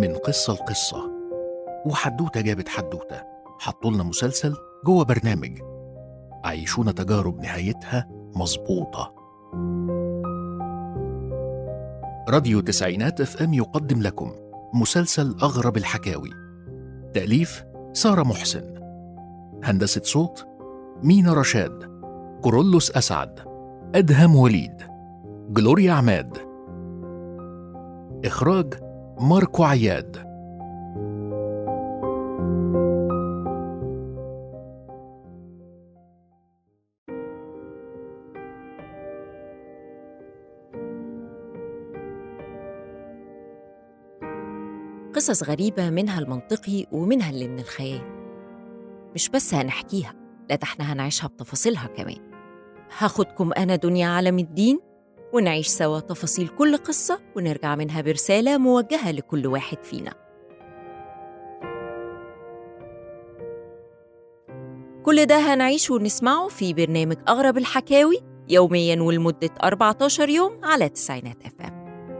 من قصة لقصة وحدوتة جابت حدوتة حطوا لنا مسلسل جوه برنامج عيشونا تجارب نهايتها مظبوطة راديو تسعينات اف ام يقدم لكم مسلسل أغرب الحكاوي تأليف سارة محسن هندسة صوت مينا رشاد كورولوس أسعد أدهم وليد جلوريا عماد إخراج ماركو عياد قصص غريبة منها المنطقي ومنها اللي من الخيال مش بس هنحكيها لا ده احنا هنعيشها بتفاصيلها كمان هاخدكم أنا دنيا عالم الدين ونعيش سوا تفاصيل كل قصة ونرجع منها برسالة موجهة لكل واحد فينا كل ده هنعيشه ونسمعه في برنامج أغرب الحكاوي يومياً ولمدة 14 يوم على تسعينات أف أم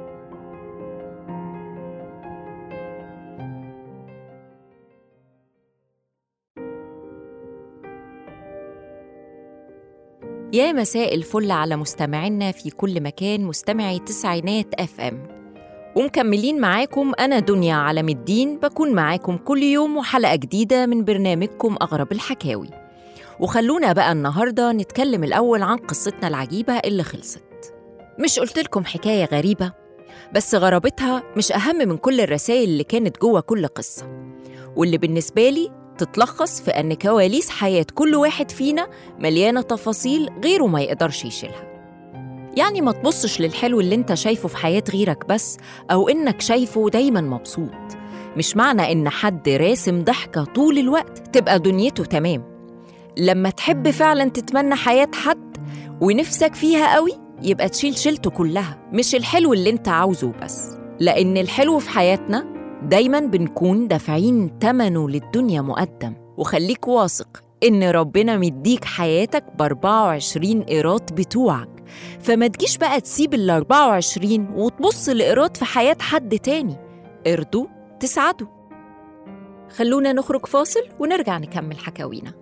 يا مساء الفل على مستمعينا في كل مكان مستمعي تسعينات اف ام ومكملين معاكم انا دنيا علم الدين بكون معاكم كل يوم وحلقه جديده من برنامجكم اغرب الحكاوي وخلونا بقى النهارده نتكلم الاول عن قصتنا العجيبه اللي خلصت مش قلت لكم حكايه غريبه بس غرابتها مش اهم من كل الرسائل اللي كانت جوه كل قصه واللي بالنسبه لي تتلخص في أن كواليس حياة كل واحد فينا مليانة تفاصيل غيره ما يقدرش يشيلها يعني ما تبصش للحلو اللي انت شايفه في حياة غيرك بس أو إنك شايفه دايما مبسوط مش معنى إن حد راسم ضحكة طول الوقت تبقى دنيته تمام لما تحب فعلا تتمنى حياة حد ونفسك فيها قوي يبقى تشيل شيلته كلها مش الحلو اللي انت عاوزه بس لأن الحلو في حياتنا دايما بنكون دافعين تمنه للدنيا مقدم وخليك واثق إن ربنا مديك حياتك ب 24 قيراط بتوعك فما تجيش بقى تسيب ال 24 وتبص لقيراط في حياة حد تاني ارضوا تسعدوا خلونا نخرج فاصل ونرجع نكمل حكاوينا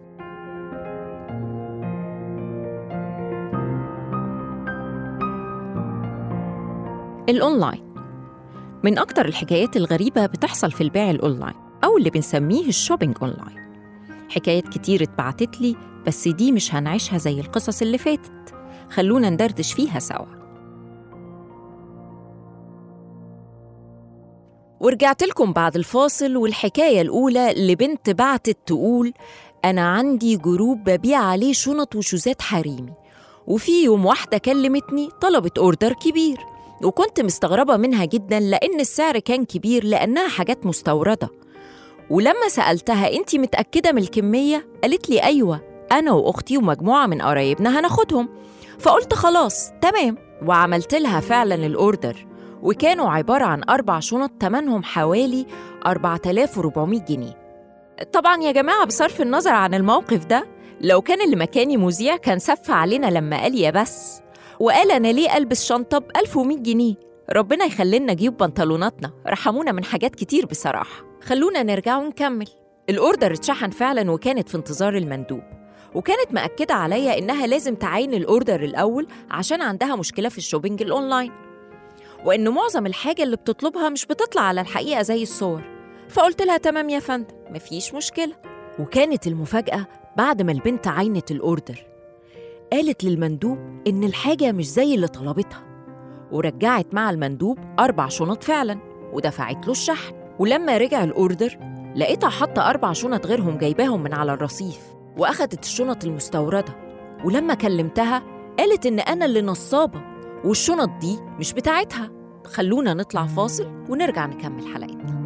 الأونلاين من أكتر الحكايات الغريبة بتحصل في البيع الأونلاين أو اللي بنسميه الشوبينج أونلاين حكايات كتير اتبعتت لي بس دي مش هنعيشها زي القصص اللي فاتت خلونا ندردش فيها سوا ورجعت لكم بعد الفاصل والحكاية الأولى لبنت بعتت تقول أنا عندي جروب ببيع عليه شنط وشوزات حريمي وفي يوم واحدة كلمتني طلبت أوردر كبير وكنت مستغربة منها جدا لأن السعر كان كبير لأنها حاجات مستوردة ولما سألتها أنت متأكدة من الكمية؟ قالت لي أيوة أنا وأختي ومجموعة من قرايبنا هناخدهم فقلت خلاص تمام وعملت لها فعلا الأوردر وكانوا عبارة عن أربع شنط تمنهم حوالي 4400 جنيه طبعا يا جماعة بصرف النظر عن الموقف ده لو كان اللي مكاني مذيع كان سف علينا لما قال يا بس وقال أنا ليه ألبس شنطة ب 1100 جنيه ربنا يخلينا جيوب بنطلوناتنا رحمونا من حاجات كتير بصراحة خلونا نرجع ونكمل الأوردر اتشحن فعلا وكانت في انتظار المندوب وكانت مأكدة عليا إنها لازم تعاين الأوردر الأول عشان عندها مشكلة في الشوبينج الأونلاين وإن معظم الحاجة اللي بتطلبها مش بتطلع على الحقيقة زي الصور فقلت لها تمام يا فندم مفيش مشكلة وكانت المفاجأة بعد ما البنت عينت الأوردر قالت للمندوب إن الحاجة مش زي اللي طلبتها ورجعت مع المندوب أربع شنط فعلا ودفعت له الشحن ولما رجع الأوردر لقيتها حاطة أربع شنط غيرهم جايباهم من على الرصيف وأخدت الشنط المستوردة ولما كلمتها قالت إن أنا اللي نصابة والشنط دي مش بتاعتها خلونا نطلع فاصل ونرجع نكمل حلقتنا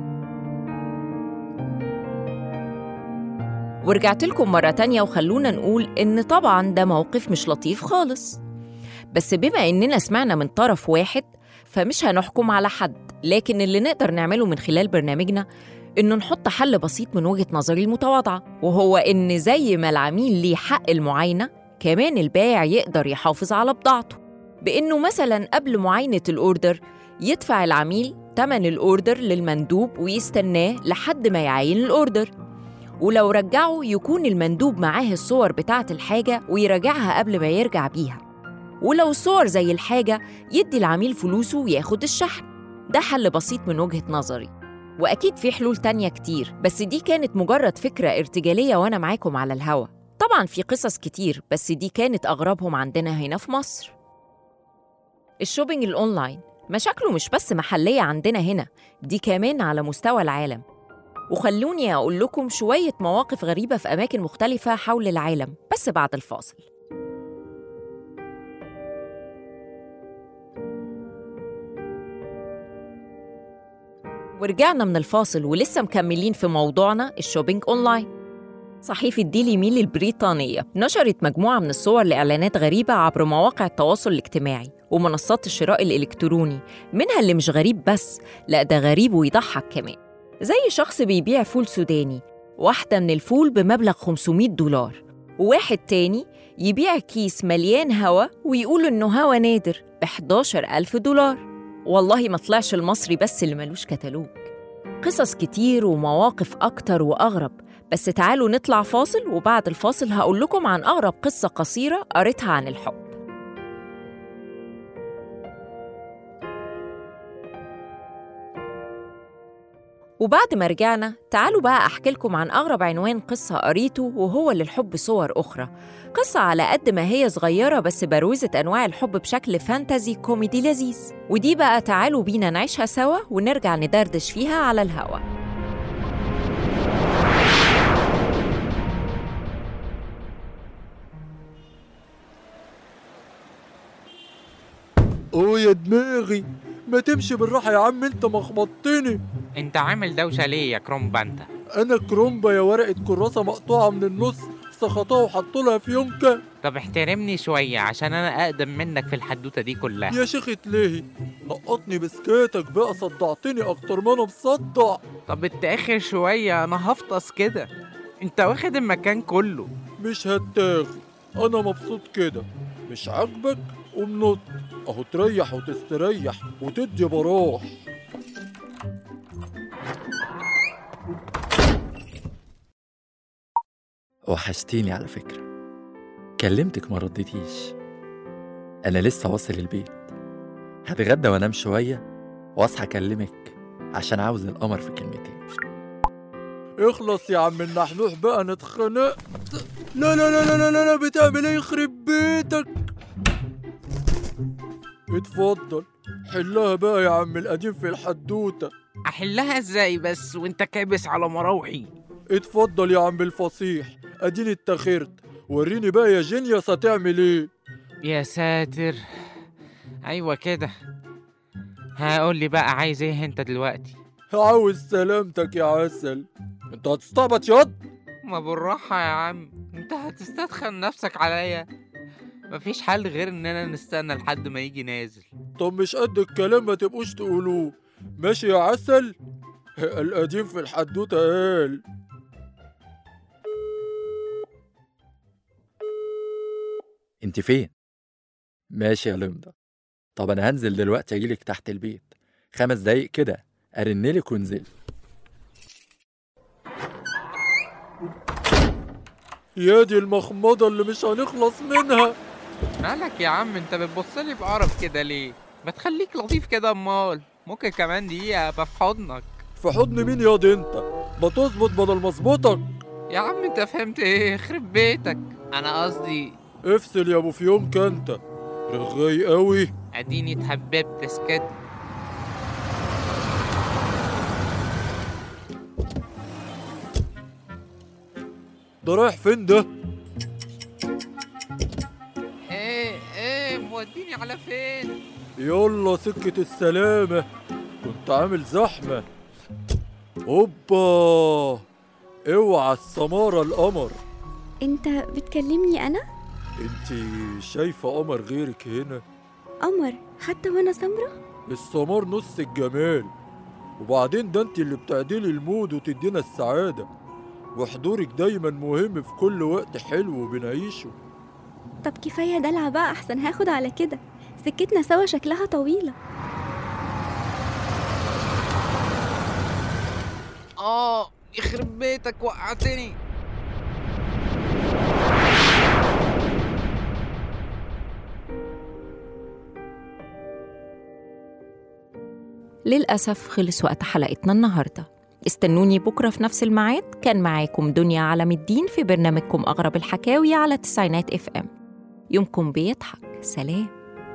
ورجعت لكم مرة تانية وخلونا نقول إن طبعا ده موقف مش لطيف خالص بس بما إننا سمعنا من طرف واحد فمش هنحكم على حد لكن اللي نقدر نعمله من خلال برنامجنا إنه نحط حل بسيط من وجهة نظري المتواضعة وهو إن زي ما العميل ليه حق المعاينة كمان البائع يقدر يحافظ على بضاعته بإنه مثلا قبل معاينة الأوردر يدفع العميل تمن الأوردر للمندوب ويستناه لحد ما يعين الأوردر ولو رجعوا يكون المندوب معاه الصور بتاعة الحاجة ويراجعها قبل ما يرجع بيها ولو الصور زي الحاجة يدي العميل فلوسه وياخد الشحن ده حل بسيط من وجهة نظري وأكيد في حلول تانية كتير بس دي كانت مجرد فكرة ارتجالية وأنا معاكم على الهوا طبعا في قصص كتير بس دي كانت أغربهم عندنا هنا في مصر الشوبينج الأونلاين مشاكله مش بس محلية عندنا هنا دي كمان على مستوى العالم وخلوني أقول لكم شوية مواقف غريبة في أماكن مختلفة حول العالم بس بعد الفاصل ورجعنا من الفاصل ولسه مكملين في موضوعنا الشوبينج أونلاين صحيفة ديلي ميل البريطانية نشرت مجموعة من الصور لإعلانات غريبة عبر مواقع التواصل الاجتماعي ومنصات الشراء الإلكتروني منها اللي مش غريب بس لا ده غريب ويضحك كمان زي شخص بيبيع فول سوداني واحدة من الفول بمبلغ 500 دولار وواحد تاني يبيع كيس مليان هوا ويقول إنه هوا نادر ب 11 ألف دولار والله ما طلعش المصري بس اللي ملوش كتالوج قصص كتير ومواقف أكتر وأغرب بس تعالوا نطلع فاصل وبعد الفاصل هقول لكم عن أغرب قصة قصيرة قريتها عن الحب وبعد ما رجعنا تعالوا بقى أحكي لكم عن أغرب عنوان قصة قريته وهو للحب صور أخرى قصة على قد ما هي صغيرة بس بروزت أنواع الحب بشكل فانتازي كوميدي لذيذ ودي بقى تعالوا بينا نعيشها سوا ونرجع ندردش فيها على الهوا اوه يا دماغي ما تمشي بالراحة يا عم انت مخبطتني انت عامل دوشة ليه يا كرومبا انت انا كرومبا يا ورقة كراسة مقطوعة من النص سخطوها وحطوا لها فيونكة طب احترمني شوية عشان انا اقدم منك في الحدوتة دي كلها يا شيخ تلهي نقطني بسكاتك بقى صدعتني اكتر ما انا مصدع طب اتاخر شوية انا هفطس كده انت واخد المكان كله مش هتاخد انا مبسوط كده مش عاجبك قوم نط اهو تريح وتستريح وتدي براح وحشتيني على فكرة كلمتك ما ردتيش أنا لسه واصل البيت هتغدى وانام شوية واصحى أكلمك عشان عاوز القمر في كلمتين اخلص يا عم النحنوح بقى انا اتخنقت لا لا لا لا لا لا, لا بتعمل ايه يخرب بيتك اتفضل حلها بقى يا عم القديم في الحدوتة احلها ازاي بس وانت كابس على مراوحي اتفضل يا عم الفصيح اديني اتخرت وريني بقى يا جينيوس هتعمل ايه يا ساتر ايوه كده هقول لي بقى عايز ايه انت دلوقتي عاوز سلامتك يا عسل انت هتستعبط ياض ما بالراحة يا عم انت هتستدخل نفسك عليا مفيش حل غير اننا نستنى لحد ما يجي نازل طب مش قد الكلام ما تبقوش تقولوه ماشي يا عسل القديم في الحدوتة قال انت فين؟ ماشي يا لمضة طب أنا هنزل دلوقتي أجيلك تحت البيت خمس دقايق كده أرنلك ونزل يا دي المخمضة اللي مش هنخلص منها مالك يا عم انت بتبصلي بقرف كده ليه ما تخليك لطيف كده امال ممكن كمان دقيقة ابقى في حضنك في حضن مين ياض انت ما تظبط بدل ما اظبطك يا عم انت فهمت ايه يخرب بيتك انا قصدي افصل يا ابو فيونك انت رغاي قوي اديني اتحببت اسكت ده رايح فين ده ايه ايه موديني على فين يلا سكة السلامة كنت عامل زحمة هوبا اوعى السمارة القمر انت بتكلمني انا انت شايفة قمر غيرك هنا قمر حتى وانا سمرة السمار نص الجمال وبعدين ده انت اللي بتعدلي المود وتدينا السعادة وحضورك دايما مهم في كل وقت حلو بنعيشه طب كفاية دلع بقى احسن هاخد على كده سكتنا سوا شكلها طويلة اه يخرب بيتك وقعتني للأسف خلص وقت حلقتنا النهاردة استنوني بكرة في نفس الميعاد كان معاكم دنيا علم الدين في برنامجكم أغرب الحكاوي على تسعينات اف ام يومكم بيضحك سلام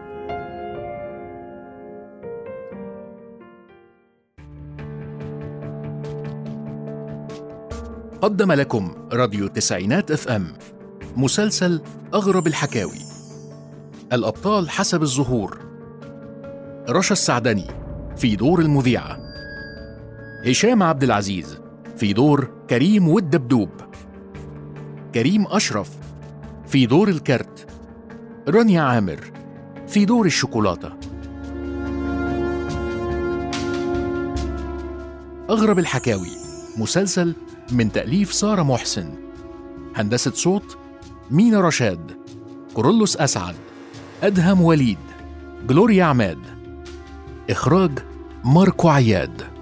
قدم لكم راديو تسعينات اف ام مسلسل أغرب الحكاوي الأبطال حسب الظهور رشا السعدني في دور المذيعة هشام عبد العزيز في دور كريم والدبدوب كريم أشرف في دور الكرت رانيا عامر في دور الشوكولاتة أغرب الحكاوي مسلسل من تأليف سارة محسن هندسة صوت مينا رشاد كورولوس أسعد أدهم وليد جلوريا عماد إخراج ماركو عياد